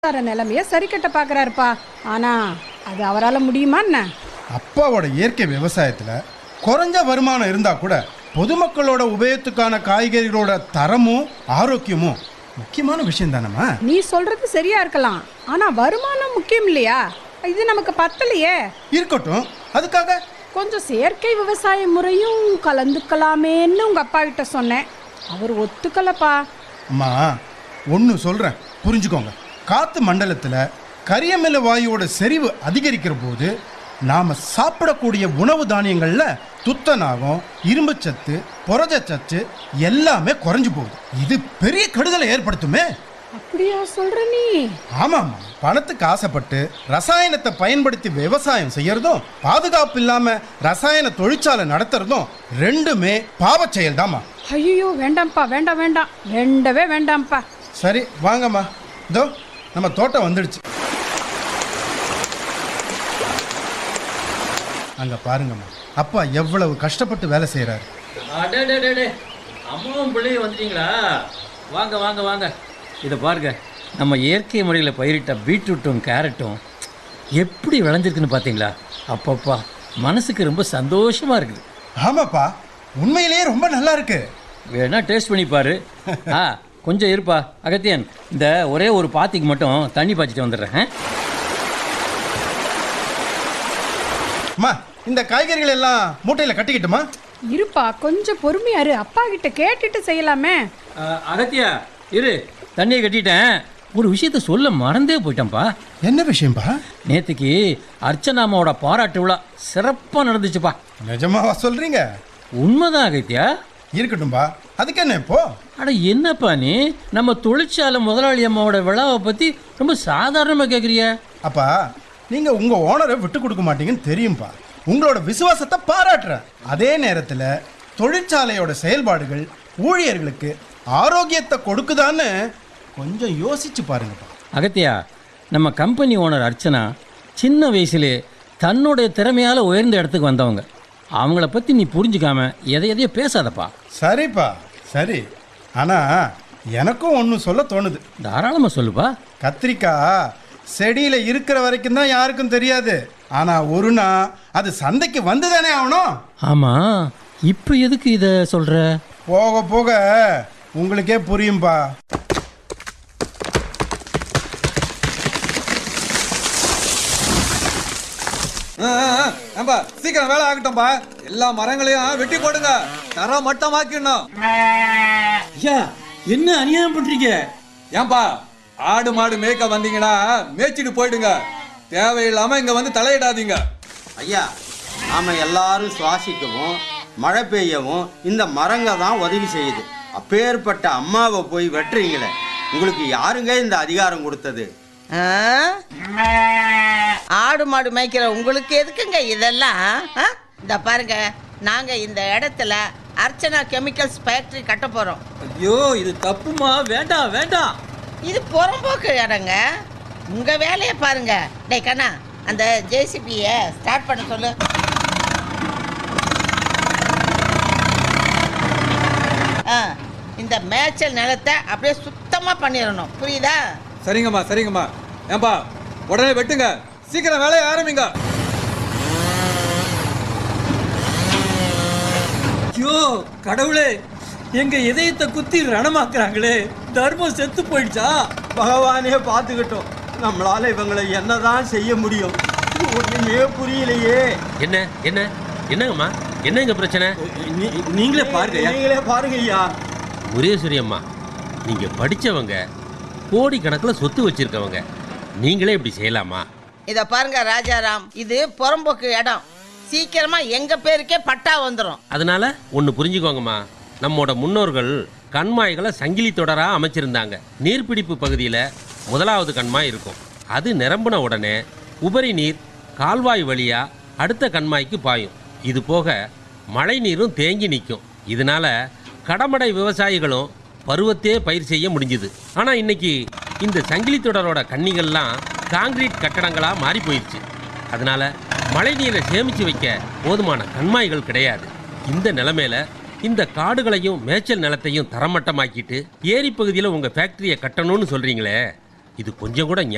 பொருளாதார நிலைமைய சரி கட்ட பார்க்கறாருப்பா ஆனா அது அவரால முடியுமா என்ன அப்பாவோட இயற்கை விவசாயத்தில் குறைஞ்ச வருமானம் இருந்தால் கூட பொதுமக்களோட உபயோகத்துக்கான காய்கறிகளோட தரமும் ஆரோக்கியமும் முக்கியமான விஷயம் தானம்மா நீ சொல்றது சரியா இருக்கலாம் ஆனா வருமானம் முக்கியம் இல்லையா இது நமக்கு பத்தலையே இருக்கட்டும் அதுக்காக கொஞ்சம் செயற்கை விவசாய முறையும் கலந்துக்கலாமேன்னு உங்க அப்பா கிட்ட சொன்னேன் அவர் ஒத்துக்கலப்பா அம்மா ஒன்று சொல்கிறேன் புரிஞ்சுக்கோங்க காற்று மண்டலத்தில் கரியமில வாயுவோட செறிவு அதிகரிக்கிற போது நாம் சாப்பிடக்கூடிய உணவு தானியங்களில் துத்தநாகம் இரும்புச்சத்து புரதச்சத்து எல்லாமே குறைஞ்சு போகுது இது பெரிய கெடுதலை ஏற்படுத்துமே அப்படியா சொல்ற நீ ஆமாம் பணத்துக்கு ஆசைப்பட்டு ரசாயனத்தை பயன்படுத்தி விவசாயம் செய்யறதும் பாதுகாப்பு இல்லாம ரசாயன தொழிற்சாலை நடத்துறதும் ரெண்டுமே பாவச் செயல்தாம்மா ஐயோ வேண்டாம்ப்பா வேண்டாம் வேண்டாம் வேண்டவே வேண்டாம்ப்பா சரி வாங்கம்மா இதோ நம்ம தோட்டம் வந்துடுச்சு அங்க பாருங்கம்மா அப்பா எவ்வளவு கஷ்டப்பட்டு வேலை செய்றாரு அடடடடே அம்மாவும் பிள்ளையும் வந்துட்டீங்களா வாங்க வாங்க வாங்க இதை பாருங்க நம்ம இயற்கை முறையில் பயிரிட்ட பீட்ரூட்டும் கேரட்டும் எப்படி விளைஞ்சிருக்குன்னு பார்த்தீங்களா அப்பப்பா மனசுக்கு ரொம்ப சந்தோஷமா இருக்குது ஆமாப்பா உண்மையிலேயே ரொம்ப நல்லா இருக்கு வேணா டேஸ்ட் பண்ணி பாரு ஆ கொஞ்சம் இருப்பா அகத்தியன் இந்த ஒரே ஒரு பாத்திக்கு மட்டும் தண்ணி பாய்ச்சிட்டு வந்துடுறேன் ஆ? அம்மா இந்த காய்கறிகள் எல்லாம் மூட்டையில கட்டிக்கிட்டுமா இருப்பா கொஞ்சம் பொறுமையா இரு அப்பா கிட்ட கேட்டுட்டு செய்யலாமே ஆ, அகத்தியா இரு தண்ணியை கட்டிட்டேன் ஒரு விஷயத்த சொல்ல மறந்தே போயிட்டேன்ப்பா என்ன விஷயம்பா நேற்றுக்கு அர்ச்சனாமாவோட பாராட்டு விழா சிறப்பாக நடந்துச்சுப்பா நிஜமாவா சொல்றீங்க உண்மைதான் அகத்தியா இருக்கட்டும்பா அதுக்கு என்ன இப்போ அட என்னப்பா நீ நம்ம தொழிற்சாலை முதலாளி அம்மாவோட விழாவை பற்றி ரொம்ப சாதாரணமாக கேட்குறிய அப்பா நீங்க உங்க ஓனரை விட்டு கொடுக்க மாட்டீங்கன்னு தெரியும்பா உங்களோட விசுவாசத்தை பாராட்டுறேன் அதே நேரத்தில் தொழிற்சாலையோட செயல்பாடுகள் ஊழியர்களுக்கு ஆரோக்கியத்தை கொடுக்குதான்னு கொஞ்சம் யோசிச்சு பாருங்கப்பா அகத்தியா நம்ம கம்பெனி ஓனர் அர்ச்சனா சின்ன வயசுலே தன்னுடைய திறமையால் உயர்ந்த இடத்துக்கு வந்தவங்க அவங்கள பற்றி நீ புரிஞ்சுக்காம எதை எதையோ பேசாதப்பா சரிப்பா சரி ஆனா எனக்கும் ஒன்று சொல்ல தோணுது தாராளமாக சொல்லுப்பா கத்திரிக்காய் செடியில இருக்கிற வரைக்கும் தான் யாருக்கும் தெரியாது ஆனா ஒரு நாள் அது சந்தைக்கு வந்து தானே ஆகணும் ஆமாம் இப்போ எதுக்கு இதை சொல்கிற போக போக உங்களுக்கே புரியும்பா ஆ, ஆ, ஆ, ஏம்பா சீக்கிரம் வேலை ஆகட்டும்பா எல்லா மரங்களையும் வெட்டி போடுங்க தர மட்டமாக்கிடணும் ஐயா என்ன அநியாயம் பண்ணுறீங்க ஏன்பா ஆடு மாடு மேய்க்க வந்தீங்கன்னா மேய்ச்சிட்டு போயிடுங்க தேவையில்லாம இங்க வந்து தலையிடாதீங்க ஐயா நாம எல்லாரும் சுவாசிக்கவும் மழை பெய்யவும் இந்த மரங்க தான் உதவி செய்யுது அப்பேற்பட்ட அம்மாவை போய் வெட்டுறீங்களே உங்களுக்கு யாருங்க இந்த அதிகாரம் கொடுத்தது ஆ? ஆடு மாடு மேய்க்கிற உங்களுக்கு எதுக்குங்க இதெல்லாம் ஆ? இந்த பாருங்க நாங்க இந்த இடத்துல அர்ச்சனா கெமிக்கல்ஸ் ஃபேக்டரி கட்ட போறோம் ஐயோ இது தப்புமா வேண்டாம் வேண்டாம் இது புறம்போக்கு இடங்க உங்க வேலையை பாருங்க டேய் கண்ணா அந்த ஜேசிபியை ஸ்டார்ட் பண்ண சொல்லு ஆ இந்த மேய்ச்சல் நிலத்தை அப்படியே சுத்தமா பண்ணிடணும் புரியுதா சரிங்கம்மா சரிங்கம்மா ஏன்பா உடனே வெட்டுங்க சீக்கிரம் வேலையை ஆரம்பிங்க ஐயோ கடவுளே எங்க இதயத்தை குத்தி ரணமாக்குறாங்களே தர்மம் செத்து போயிடுச்சா பகவானே பார்த்துக்கிட்டோம் நம்மளால இவங்களை என்னதான் செய்ய முடியும் இது ஒண்ணுமே புரியலையே என்ன என்ன என்னங்கம்மா என்னங்க பிரச்சனை நீ- நீங்களே பாருங்க நீங்களே பாருங்க ஐயா முரேஸ்வரி அம்மா நீங்க படிச்சவங்க கோடிக்கணக்கில் சொத்து வச்சிருக்கவங்க நீங்களே இப்படி செய்யலாமா இத பாருங்க ராஜாராம் இது புறம்போக்கு இடம் சீக்கிரமா எங்க பேருக்கே பட்டா வந்துடும் அதனால ஒன்று புரிஞ்சுக்கோங்கம்மா நம்மோட முன்னோர்கள் கண்மாய்களை சங்கிலி தொடரா அமைச்சிருந்தாங்க நீர்பிடிப்பு பகுதியில் முதலாவது கண்மாய் இருக்கும் அது நிரம்பின உடனே உபரி நீர் கால்வாய் வழியா அடுத்த கண்மாய்க்கு பாயும் இது போக மழை நீரும் தேங்கி நிற்கும் இதனால கடமடை விவசாயிகளும் பருவத்தே பயிர் செய்ய முடிஞ்சுது ஆனால் இன்னைக்கு இந்த சங்கிலி தொடரோட கன்னிகள்லாம் காங்கிரீட் கட்டடங்களாக மாறி போயிடுச்சு அதனால மழை நீரை சேமிச்சு வைக்க போதுமான கண்மாய்கள் கிடையாது இந்த நிலைமையில இந்த காடுகளையும் மேய்ச்சல் நிலத்தையும் தரமட்டமாக்கிட்டு ஏரி பகுதியில் உங்கள் ஃபேக்டரியை கட்டணும்னு சொல்கிறீங்களே இது கொஞ்சம் கூட